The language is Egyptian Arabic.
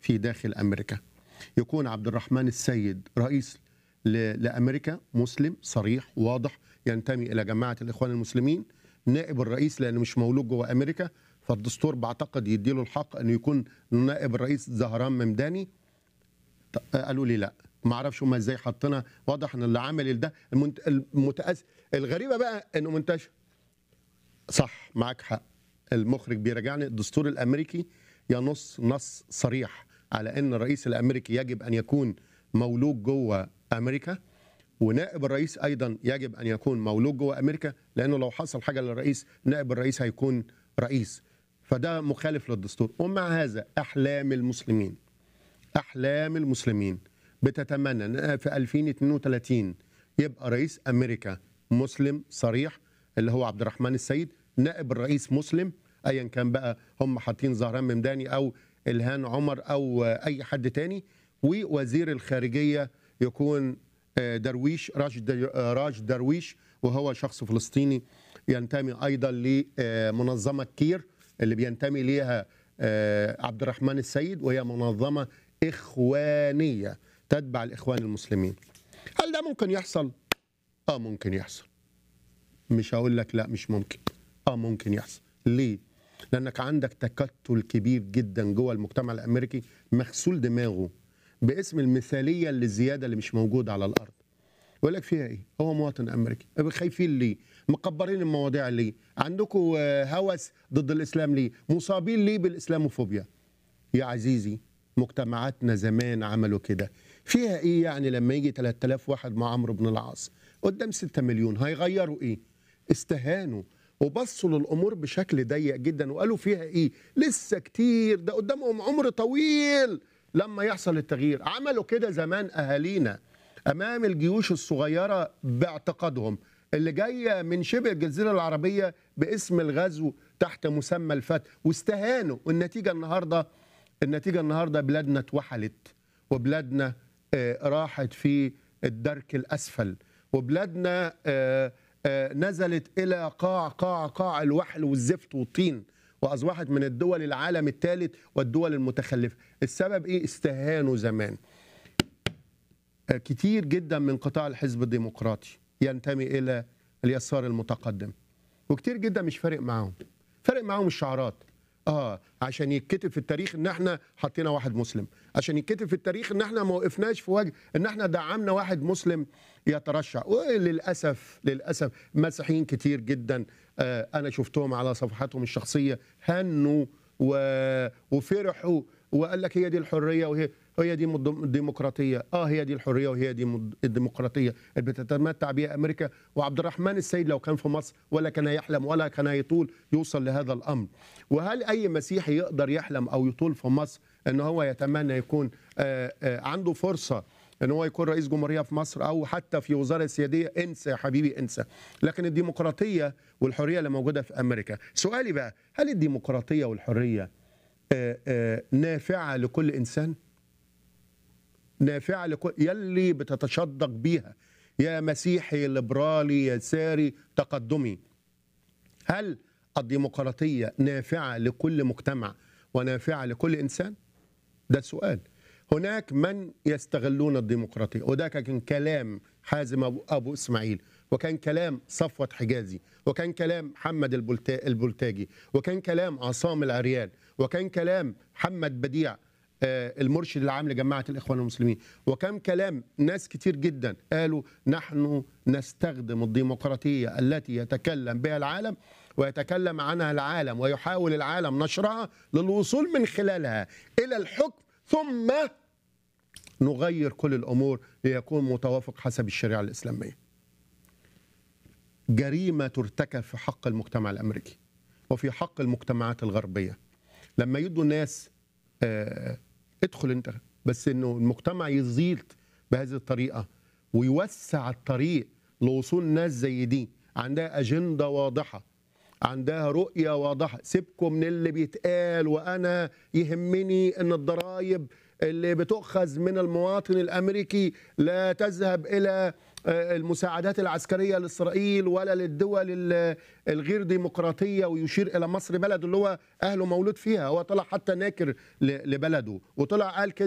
في داخل امريكا يكون عبد الرحمن السيد رئيس ل- لامريكا مسلم صريح واضح ينتمي الى جماعه الاخوان المسلمين نائب الرئيس لانه مش مولود جوه امريكا فالدستور بعتقد يديله الحق انه يكون نائب الرئيس زهران ممداني ط- قالوا لي لا ما اعرفش هم ازاي حاطينها واضح ان اللي عمل ده المنت... المتأس... الغريبه بقى انه منتشر صح معاك حق المخرج بيراجعني الدستور الامريكي ينص نص صريح على ان الرئيس الامريكي يجب ان يكون مولود جوه امريكا ونائب الرئيس ايضا يجب ان يكون مولود جوه امريكا لانه لو حصل حاجه للرئيس نائب الرئيس هيكون رئيس فده مخالف للدستور ومع هذا احلام المسلمين احلام المسلمين بتتمنى ان في 2032 يبقى رئيس امريكا مسلم صريح اللي هو عبد الرحمن السيد نائب الرئيس مسلم ايا كان بقى هم حاطين زهران ممداني او الهان عمر او اي حد تاني ووزير الخارجيه يكون آه، درويش راج در- آه، راج درويش وهو شخص فلسطيني ينتمي ايضا لمنظمه كير اللي بينتمي ليها آه، عبد الرحمن السيد وهي منظمه اخوانيه تتبع الاخوان المسلمين هل ده ممكن يحصل اه ممكن يحصل مش هقول لك لا مش ممكن اه ممكن يحصل ليه لانك عندك تكتل كبير جدا جوه المجتمع الامريكي مغسول دماغه باسم المثاليه اللي الزياده اللي مش موجوده على الارض يقول لك فيها ايه هو مواطن امريكي خايفين ليه مكبرين المواضيع ليه عندكم آه، هوس ضد الاسلام ليه مصابين ليه بالاسلاموفوبيا يا عزيزي مجتمعاتنا زمان عملوا كده فيها ايه يعني لما يجي 3000 واحد مع عمرو بن العاص قدام 6 مليون هيغيروا ايه استهانوا وبصوا للامور بشكل ضيق جدا وقالوا فيها ايه لسه كتير ده قدامهم عمر طويل لما يحصل التغيير عملوا كده زمان اهالينا امام الجيوش الصغيره باعتقادهم اللي جايه من شبه الجزيره العربيه باسم الغزو تحت مسمى الفتح واستهانوا والنتيجه النهارده النتيجه النهارده بلادنا اتوحلت وبلادنا آه، راحت في الدرك الاسفل وبلادنا آه، آه، نزلت الى قاع قاع قاع الوحل والزفت والطين واصبحت من الدول العالم الثالث والدول المتخلفه السبب ايه استهانوا زمان آه، كتير جدا من قطاع الحزب الديمقراطي ينتمي الى اليسار المتقدم وكتير جدا مش فارق معاهم فارق معاهم الشعارات اه عشان يتكتب في التاريخ ان احنا حطينا واحد مسلم عشان يتكتب في التاريخ ان احنا ما وقفناش في وجه ان احنا دعمنا واحد مسلم يترشح وللاسف للاسف مسيحيين كتير جدا آه انا شفتهم على صفحاتهم الشخصيه هنوا و... وفرحوا وقال لك هي دي الحريه وهي هي دي مد- الديمقراطيه اه هي دي الحريه وهي دي مد- الديمقراطيه اللي بتتمتع بها امريكا وعبد الرحمن السيد لو كان في مصر ولا كان يحلم ولا كان يطول يوصل لهذا الامر وهل اي مسيحي يقدر يحلم او يطول في مصر ان هو يتمنى يكون آه، آه، عنده فرصه ان هو يكون رئيس جمهوريه في مصر او حتى في وزاره سياديه انسى يا حبيبي انسى لكن الديمقراطيه والحريه اللي موجوده في امريكا سؤالي بقى هل الديمقراطيه والحريه آه، آه، نافعه لكل انسان نافعه لكل يلي بتتشدق بيها يا مسيحي ليبرالي يساري تقدمي هل الديمقراطيه نافعه لكل مجتمع ونافعه لكل انسان ده سؤال هناك من يستغلون الديمقراطيه وده كان كلام حازم ابو, أبو اسماعيل وكان كلام صفوت حجازي وكان كلام محمد البلتا- البلتاجي وكان كلام عصام العريان وكان كلام محمد بديع آه، المرشد العام لجماعه الاخوان المسلمين وكان كلام ناس كتير جدا قالوا نحن نستخدم الديمقراطيه التي يتكلم بها العالم ويتكلم عنها العالم ويحاول العالم نشرها للوصول من خلالها الى الحكم ثم نغير كل الامور ليكون متوافق حسب الشريعه الاسلاميه. جريمه ترتكب في حق المجتمع الامريكي وفي حق المجتمعات الغربيه. لما يدوا الناس آه ادخل انت بس انه المجتمع يزيد بهذه الطريقه ويوسع الطريق لوصول ناس زي دي عندها اجنده واضحه عندها رؤية واضحة سيبكم من اللي بيتقال وأنا يهمني أن الضرائب اللي بتؤخذ من المواطن الأمريكي لا تذهب إلى آه، المساعدات العسكريه لاسرائيل ولا للدول ال- الغير ديمقراطيه ويشير الى مصر بلد اللي هو اهله مولود فيها هو طلع حتى ناكر ل- لبلده وطلع قال كده